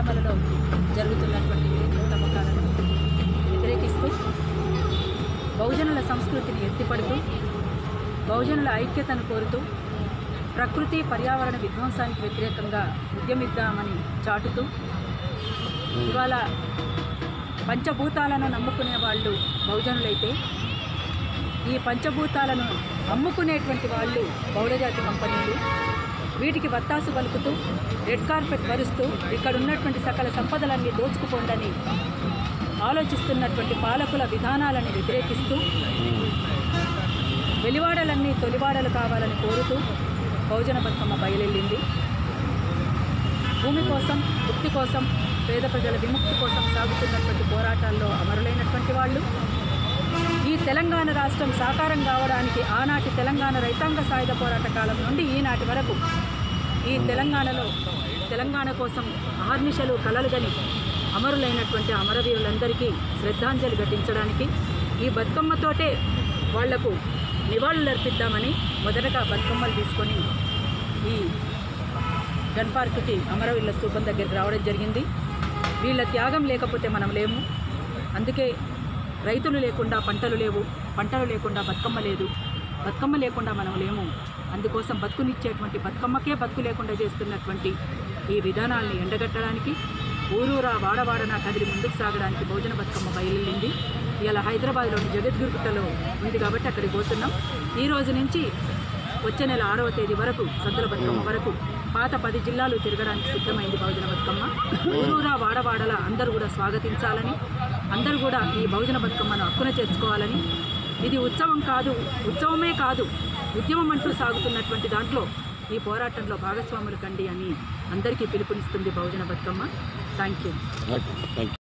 నల్లమలలో జరుగుతున్నటువంటి లేని తవ్వకాలను వ్యతిరేకిస్తూ బహుజనుల సంస్కృతిని ఎత్తిపడుతూ బహుజనుల ఐక్యతను కోరుతూ ప్రకృతి పర్యావరణ విధ్వంసానికి వ్యతిరేకంగా ఉద్యమిద్దామని చాటుతూ ఇవాళ పంచభూతాలను నమ్ముకునే వాళ్ళు బహుజనులైతే ఈ పంచభూతాలను అమ్ముకునేటువంటి వాళ్ళు బహుళజాతి కంపెనీలు వీటికి వత్తాసు పలుకుతూ రెడ్ కార్పెట్ వరుస్తూ ఇక్కడ ఉన్నటువంటి సకల సంపదలన్నీ దోచుకుపోండని ఆలోచిస్తున్నటువంటి పాలకుల విధానాలను వ్యతిరేకిస్తూ వెలివాడలన్నీ తొలివాడలు కావాలని కోరుతూ బహుజన బతుకమ్మ బయలుదేరింది భూమి కోసం ముక్తి కోసం పేద ప్రజల విముక్తి కోసం సాగుతున్నటువంటి పోరాటాల్లో అమరులైనటువంటి వాళ్ళు ఈ తెలంగాణ రాష్ట్రం సాకారం కావడానికి ఆనాటి తెలంగాణ రైతాంగ సాయుధ పోరాట కాలం నుండి ఈనాటి వరకు ఈ తెలంగాణలో తెలంగాణ కోసం అహర్నిశలు కలలుగని అమరులైనటువంటి అమరవీరులందరికీ శ్రద్ధాంజలి ఘటించడానికి ఈ బతుకమ్మతోటే వాళ్లకు నివాళులు అర్పిద్దామని మొదటగా బతుకమ్మలు తీసుకొని ఈ గన్ పార్క్కి అమరవీళ్ళ స్తూపం దగ్గరికి రావడం జరిగింది వీళ్ళ త్యాగం లేకపోతే మనం లేము అందుకే రైతులు లేకుండా పంటలు లేవు పంటలు లేకుండా బతుకమ్మ లేదు బతుకమ్మ లేకుండా మనం లేము అందుకోసం బతుకునిచ్చేటువంటి బతుకమ్మకే బతుకు లేకుండా చేస్తున్నటువంటి ఈ విధానాల్ని ఎండగట్టడానికి ఊరూరా వాడవాడన కదిలి ముందుకు సాగడానికి భోజన బతుకమ్మ బయలుదేరింది ఇలా హైదరాబాద్లోని జగద్గురుగుట్టలో ఉంది కాబట్టి అక్కడికి పోతున్నాం ఈ రోజు నుంచి వచ్చే నెల ఆరవ తేదీ వరకు సద్దుల బతుకమ్మ వరకు పాత పది జిల్లాలు తిరగడానికి సిద్ధమైంది బహుజన బతుకమ్మ ఊరూరా వాడవాడల అందరూ కూడా స్వాగతించాలని అందరూ కూడా ఈ బహుజన బతుకమ్మను హక్కున చేర్చుకోవాలని ఇది ఉత్సవం కాదు ఉత్సవమే కాదు ఉద్యమం అంటూ సాగుతున్నటువంటి దాంట్లో ఈ పోరాటంలో భాగస్వాములు కండి అని అందరికీ పిలుపునిస్తుంది Bahujana Bathukamma thank you thank you